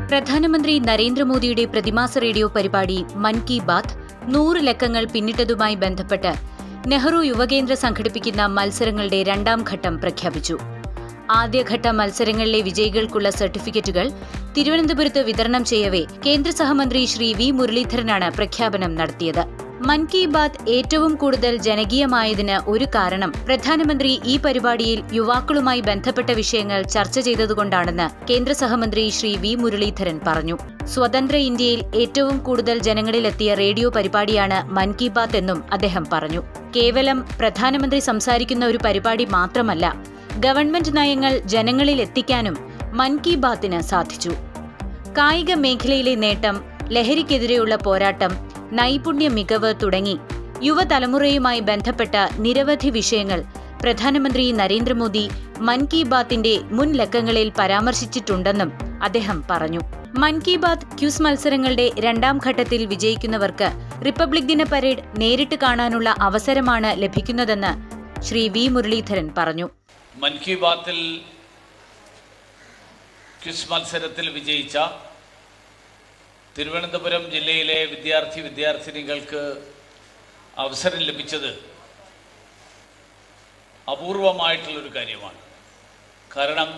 പ്രധാനമന്ത്രി നരേന്ദ്രമോദിയുടെ പ്രതിമാസ റേഡിയോ പരിപാടി മൻ കി ബാത്ത് നൂറ് ലക്കങ്ങൾ പിന്നിട്ടതുമായി ബന്ധപ്പെട്ട് നെഹ്റു യുവകേന്ദ്ര സംഘടിപ്പിക്കുന്ന മത്സരങ്ങളുടെ രണ്ടാം ഘട്ടം പ്രഖ്യാപിച്ചു ആദ്യഘട്ട മത്സരങ്ങളിലെ വിജയികൾക്കുള്ള സർട്ടിഫിക്കറ്റുകൾ തിരുവനന്തപുരത്ത് വിതരണം ചെയ്യവേ കേന്ദ്ര സഹമന്ത്രി ശ്രീ വി മുരളീധരനാണ് പ്രഖ്യാപനം നടത്തിയത് മൻ കി ബാത്ത് ഏറ്റവും കൂടുതൽ ജനകീയമായതിന് ഒരു കാരണം പ്രധാനമന്ത്രി ഈ പരിപാടിയിൽ യുവാക്കളുമായി ബന്ധപ്പെട്ട വിഷയങ്ങൾ ചർച്ച ചെയ്തതുകൊണ്ടാണെന്ന് കേന്ദ്ര സഹമന്ത്രി ശ്രീ വി മുരളീധരൻ പറഞ്ഞു സ്വതന്ത്ര ഇന്ത്യയിൽ ഏറ്റവും കൂടുതൽ ജനങ്ങളിലെത്തിയ റേഡിയോ പരിപാടിയാണ് മൻ കി ബാത്ത് എന്നും അദ്ദേഹം പറഞ്ഞു കേവലം പ്രധാനമന്ത്രി സംസാരിക്കുന്ന ഒരു പരിപാടി മാത്രമല്ല ഗവൺമെന്റ് നയങ്ങൾ ജനങ്ങളിൽ എത്തിക്കാനും മൻ കി ബാത്തിന് സാധിച്ചു കായിക മേഖലയിലെ നേട്ടം ലഹരിക്കെതിരെയുള്ള പോരാട്ടം നൈപുണ്യ മികവ് തുടങ്ങി യുവതലമുറയുമായി ബന്ധപ്പെട്ട നിരവധി വിഷയങ്ങൾ പ്രധാനമന്ത്രി നരേന്ദ്രമോദി മൻ കി ബാത്തിന്റെ മുൻ ലക്കങ്ങളിൽ പരാമർശിച്ചിട്ടുണ്ടെന്നും അദ്ദേഹം പറഞ്ഞു മൻ കി ബാത്ത് ക്യൂസ് മത്സരങ്ങളുടെ രണ്ടാം ഘട്ടത്തിൽ വിജയിക്കുന്നവർക്ക് റിപ്പബ്ലിക് ദിന പരേഡ് നേരിട്ട് കാണാനുള്ള അവസരമാണ് ലഭിക്കുന്നതെന്ന് ശ്രീ വി മുരളീധരൻ പറഞ്ഞു മൻ കി ബാത്തിൽ ക്വിസ് മത്സരത്തിൽ വിജയിച്ച തിരുവനന്തപുരം ജില്ലയിലെ വിദ്യാർത്ഥി വിദ്യാർത്ഥിനികൾക്ക് അവസരം ലഭിച്ചത് അപൂർവമായിട്ടുള്ളൊരു കാര്യമാണ് കാരണം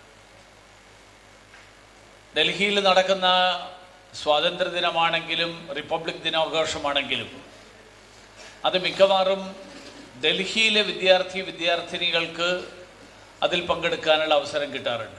ഡൽഹിയിൽ നടക്കുന്ന സ്വാതന്ത്ര്യദിനമാണെങ്കിലും റിപ്പബ്ലിക് ദിനാഘോഷമാണെങ്കിലും അത് മിക്കവാറും ഡൽഹിയിലെ വിദ്യാർത്ഥി വിദ്യാർത്ഥിനികൾക്ക് അതിൽ പങ്കെടുക്കാനുള്ള അവസരം കിട്ടാറുണ്ട്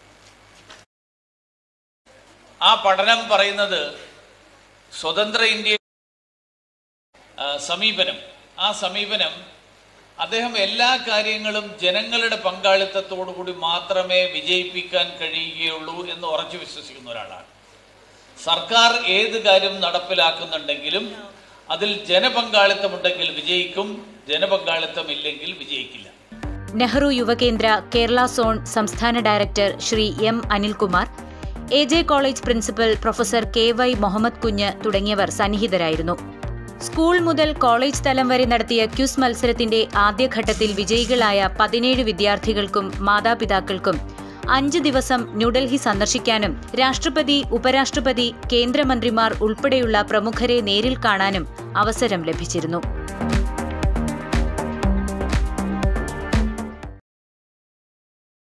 ആ പഠനം പറയുന്നത് സ്വതന്ത്ര ഇന്ത്യ ആ, സമീപനം ആ സമീപനം അദ്ദേഹം എല്ലാ കാര്യങ്ങളും ജനങ്ങളുടെ പങ്കാളിത്തത്തോടു കൂടി മാത്രമേ വിജയിപ്പിക്കാൻ കഴിയുകയുള്ളൂ എന്ന് ഉറച്ചു വിശ്വസിക്കുന്ന ഒരാളാണ് സർക്കാർ ഏത് കാര്യം നടപ്പിലാക്കുന്നുണ്ടെങ്കിലും അതിൽ ജനപങ്കാളിത്തമുണ്ടെങ്കിൽ വിജയിക്കും ജനപങ്കാളിത്തം ഇല്ലെങ്കിൽ വിജയിക്കില്ല നെഹ്റു യുവകേന്ദ്ര കേരള സോൺ സംസ്ഥാന director Shri M Anilkumar A J college principal professor K Y Muhammad Kunju തുടങ്ങിയവർ സന്നിഹിതരായിരുന്നു സ്കൂൾ മുതൽ കോളേജ് തലം വരെ നടത്തിയ ക്യൂസ് മത്സരത്തിന്റെ ആദ്യഘട്ടത്തിൽ വിജയികളായ പതിനേഴ് വിദ്യാർത്ഥികൾക്കും മാതാപിതാക്കൾക്കും അഞ്ച് ദിവസം ന്യൂഡൽഹി സന്ദർശിക്കാനും രാഷ്ട്രപതി ഉപരാഷ്ട്രപതി കേന്ദ്രമന്ത്രിമാർ ഉൾപ്പെടെയുള്ള പ്രമുഖരെ നേരിൽ കാണാനും അവസരം ലഭിച്ചിരുന്നു